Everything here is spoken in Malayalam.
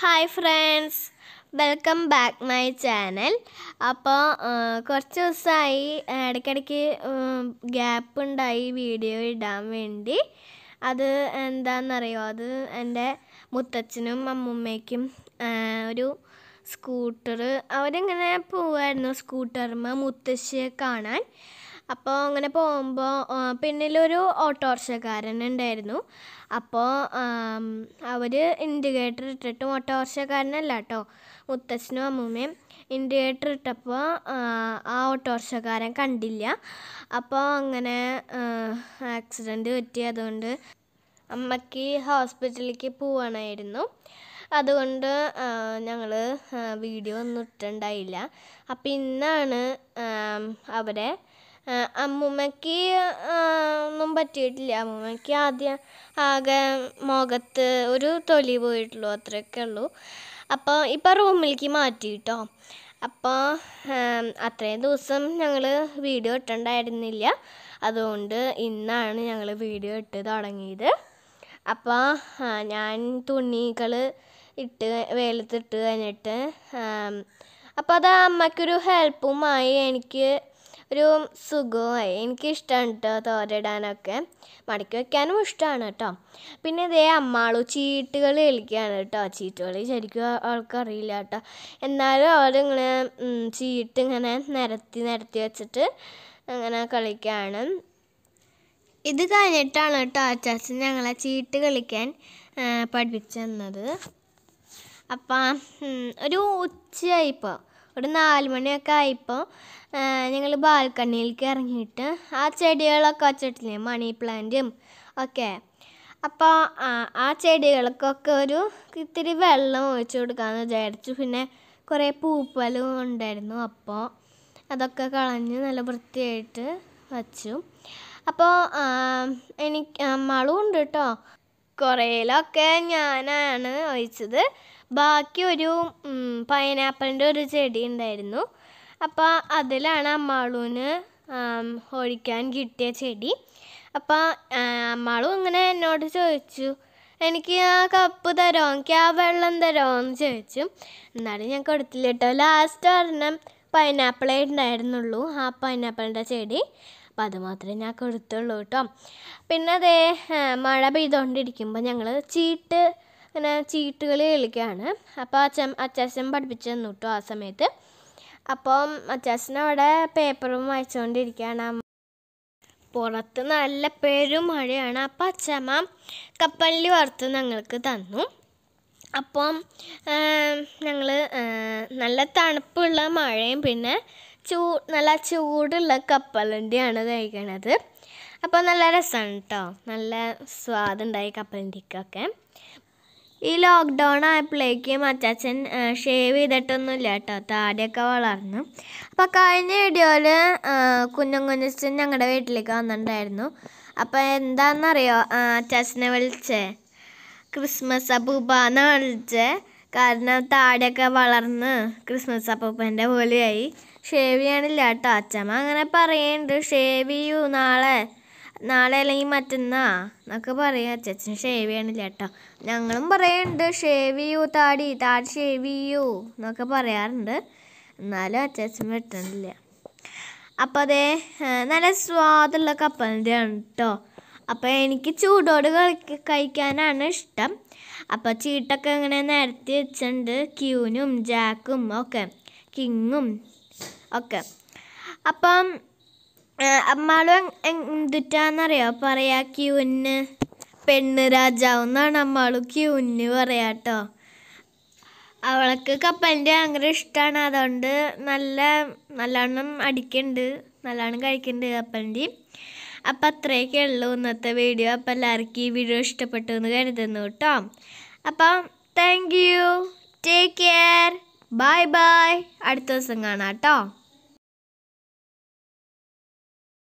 hi friends welcome back my channel അപ്പോൾ കുറച്ച് ദിവസമായി ഇടയ്ക്കിടയ്ക്ക് ഗ്യാപ്പ് ഉണ്ടായി വീഡിയോ ഇടാൻ വേണ്ടി അത് എന്താണെന്നറിയോ അത് എൻ്റെ മുത്തച്ഛനും അമ്മുമ്മയ്ക്കും ആ, ഒരു സ്കൂട്ടർ അവരിങ്ങനെ പോവായിരുന്നു സ്കൂട്ടർമ മുത്തശ്ശിയെ കാണാൻ അപ്പോൾ അങ്ങനെ പോകുമ്പോൾ പിന്നിലൊരു ഓട്ടോറിക്ഷക്കാരൻ ഉണ്ടായിരുന്നു അപ്പോൾ അവർ ഇൻഡിക്കേറ്റർ ഇട്ടിട്ട് ഓട്ടോറിക്ഷക്കാരനല്ല കേട്ടോ മുത്തച്ഛനും അമ്മൂമ്മയും ഇൻഡിക്കേറ്റർ ഇട്ടപ്പോൾ ആ ഓട്ടോറിക്ഷക്കാരൻ കണ്ടില്ല അപ്പോൾ അങ്ങനെ ആക്സിഡൻറ്റ് പറ്റി അതുകൊണ്ട് അമ്മയ്ക്ക് ഹോസ്പിറ്റലിലേക്ക് പോവാനായിരുന്നു അതുകൊണ്ട് ഞങ്ങൾ വീഡിയോ ഒന്നും ഇട്ടുണ്ടായില്ല അപ്പം ഇന്നാണ് ആം, അവരെ ആ, അമ്മൂമ്മയ്ക്ക് ആ, ഒന്നും പറ്റിയിട്ടില്ല അമ്മൂമ്മയ്ക്ക് ആദ്യം ആകെ മുഖത്ത് ഒരു തൊലി പോയിട്ടുള്ളൂ അത്രയൊക്കെ ഉള്ളൂ അപ്പോൾ ഇപ്പോൾ റൂമിലേക്ക് മാറ്റി കേട്ടോ അപ്പോൾ അത്രയും ദിവസം ഞങ്ങൾ വീഡിയോ ഇട്ടുണ്ടായിരുന്നില്ല അതുകൊണ്ട് ഇന്നാണ് ഞങ്ങൾ വീഡിയോ ഇട്ട് തുടങ്ങിയത് അപ്പോൾ ഞാൻ തുണികൾ ഇട്ട് വെയിലത്തിട്ട് കഴിഞ്ഞിട്ട് അപ്പോൾ അത് അമ്മയ്ക്കൊരു ഹെൽപ്പുമായി എനിക്ക് ഒരു സുഖമായി എനിക്ക് ഇഷ്ടമാണ് കേട്ടോ തോരയിടാനൊക്കെ മടക്കി വെക്കാനും ഇഷ്ടമാണ് കേട്ടോ പിന്നെ ഇതേ അമ്മാളു ചീട്ടുകൾ കളിക്കുകയാണ് കേട്ടോ ചീട്ടുകളി ശരിക്കും ആൾക്കറിയില്ല കേട്ടോ എന്നാലും അവരിങ്ങനെ ഉം, ചീട്ട് ഇങ്ങനെ നിരത്തി നിരത്തി വെച്ചിട്ട് അങ്ങനെ കളിക്കുകയാണ് ഇത് കഴിഞ്ഞിട്ടാണ് കേട്ടോ അച്ചാച്ചൻ ഞങ്ങളെ ചീട്ട് കളിക്കാൻ ആ, പഠിപ്പിച്ചു തന്നത് അപ്പം ഉം, ഒരു ഉച്ചയായിപ്പോൾ ഒരു നാല് മണിയൊക്കെ ആയപ്പോൾ ഞങ്ങൾ ബാൽക്കണിയിലേക്ക് ഇറങ്ങിയിട്ട് ആ ചെടികളൊക്കെ വച്ചിട്ടില്ലേ മണി പ്ലാന്റും ഒക്കെ അപ്പോൾ ആ ചെടികൾക്കൊക്കെ ഒരു ഇത്തിരി വെള്ളം ഒഴിച്ചു കൊടുക്കാമെന്ന് വിചാരിച്ചു പിന്നെ കുറേ പൂപ്പലും ഉണ്ടായിരുന്നു അപ്പോൾ അതൊക്കെ കളഞ്ഞ് നല്ല വൃത്തിയായിട്ട് വച്ചു അപ്പോൾ എനിക്ക് മളും ഉണ്ട് കേട്ടോ കുറേലൊക്കെ ഞാനാണ് ഒഴിച്ചത് ബാക്കി ഒരു പൈനാപ്പിളിൻ്റെ ഒരു ചെടി ഉണ്ടായിരുന്നു അപ്പോൾ അതിലാണ് അമ്മാളൂന് ആം, ഒഴിക്കാൻ കിട്ടിയ ചെടി അപ്പോൾ അമ്മാളും ഇങ്ങനെ എന്നോട് ചോദിച്ചു എനിക്ക് ആ കപ്പ് തരുമോ എനിക്ക് ആ വെള്ളം തരുമോ എന്ന് ചോദിച്ചു എന്നാലും ഞാൻ കൊടുത്തില്ല കേട്ടോ ലാസ്റ്റ് ഒരെണ്ണം പൈനാപ്പിളേ ഉണ്ടായിരുന്നുള്ളൂ ആ പൈനാപ്പിളിൻ്റെ ചെടി അപ്പം അത് മാത്രമേ ഞാൻ കൊടുത്തുള്ളൂ കേട്ടോ പിന്നെ അതേ ആ, മഴ പെയ്തുകൊണ്ടിരിക്കുമ്പോൾ ഞങ്ങൾ ചീട്ട് ഇങ്ങനെ ചീട്ടുകളി കളിക്കുകയാണ് അപ്പോൾ അച്ഛൻ അച്ചാച്ചൻ പഠിപ്പിച്ചു തന്നു കേട്ടോ ആ സമയത്ത് അപ്പം അച്ചാച്ചൻ അവിടെ പേപ്പറും വായിച്ചുകൊണ്ടിരിക്കുകയാണ് പുറത്ത് നല്ല പെരും മഴയാണ് അപ്പം അച്ഛമ്മ കപ്പലിൽ വറുത്ത് ഞങ്ങൾക്ക് തന്നു അപ്പം ഞങ്ങൾ നല്ല തണുപ്പുള്ള മഴയും പിന്നെ ചൂ നല്ല ചൂടുള്ള കപ്പലണ്ടിയാണ് കഴിക്കണത് അപ്പോൾ നല്ല രസമാണ് കേട്ടോ നല്ല സ്വാദുണ്ടായി കപ്പലണ്ടിക്കൊക്കെ ഈ ലോക്ക്ഡൗൺ ആയപ്പോഴേക്കും അച്ചാച്ചൻ ഷേവ് ചെയ്തിട്ടൊന്നുമില്ല കേട്ടോ താടിയൊക്കെ വളർന്നു അപ്പോൾ കഴിഞ്ഞ വീഡിയോയിൽ കുഞ്ഞും കുഞ്ഞച്ചൻ ഞങ്ങളുടെ വീട്ടിലേക്ക് വന്നിട്ടുണ്ടായിരുന്നു അപ്പോൾ എന്താണെന്നറിയോ അച്ചാച്ചനെ വിളിച്ചേ ക്രിസ്മസ് അപ്പൂപ്പാന്ന് വിളിച്ചേ കാരണം താടിയൊക്കെ വളർന്ന് ക്രിസ്മസ് അപ്പൂപ്പൻ്റെ പോലെയായി ഷേവ് ചെയ്യണില്ല കേട്ടോ അച്ഛമ്മ അങ്ങനെ പറയുന്നുണ്ട് ഷേവ് ചെയ്യൂ നാളെ നാളെ അല്ലെങ്കിൽ മറ്റന്നാ എന്നൊക്കെ പറയും അച്ഛൻ ഷേവ് ചെയ്യണില്ല കേട്ടോ ഞങ്ങളും പറയുന്നുണ്ട് ഷേവ് ചെയ്യൂ താടി താടി ഷേവ് ചെയ്യൂ എന്നൊക്കെ പറയാറുണ്ട് എന്നാലും അച്ഛൻ വെട്ടണില്ല അപ്പോൾ അതേ ആ, നല്ല സ്വാദുള്ള കപ്പലിൻ്റെ ആണ് കേട്ടോ അപ്പോൾ എനിക്ക് ചൂടോട് കളി കഴിക്കാനാണ് ഇഷ്ടം അപ്പോൾ ചീട്ടൊക്കെ ഇങ്ങനെ നിരത്തി വെച്ചിട്ടുണ്ട് ക്യൂനും ജാക്കും ഒക്കെ കിങ്ങും ഒക്കെ അപ്പം അമ്മാളും എന്തിട്ടാന്നറിയോ പറയാ ക്യൂന് പെണ്ണ് രാജാവ് എന്നാണ് അമ്മാളു ക്യൂന് പറയാ കേട്ടോ അവൾക്ക് കപ്പലിൻ്റെ ഭയങ്കര ഇഷ്ടമാണ് അതുകൊണ്ട് നല്ല നല്ലോണം അടിക്കുന്നുണ്ട് നല്ലോണം കഴിക്കുന്നുണ്ട് കപ്പലിൻ്റെ അപ്പം അത്രയൊക്കെ ഉള്ളൂ ഇന്നത്തെ വീഡിയോ അപ്പം എല്ലാവർക്കും ഈ വീഡിയോ ഇഷ്ടപ്പെട്ടു എന്ന് കരുതുന്നു കേട്ടോ അപ്പം thank you take care bye bye അടുത്ത ദിവസം കാണാം കേട്ടോ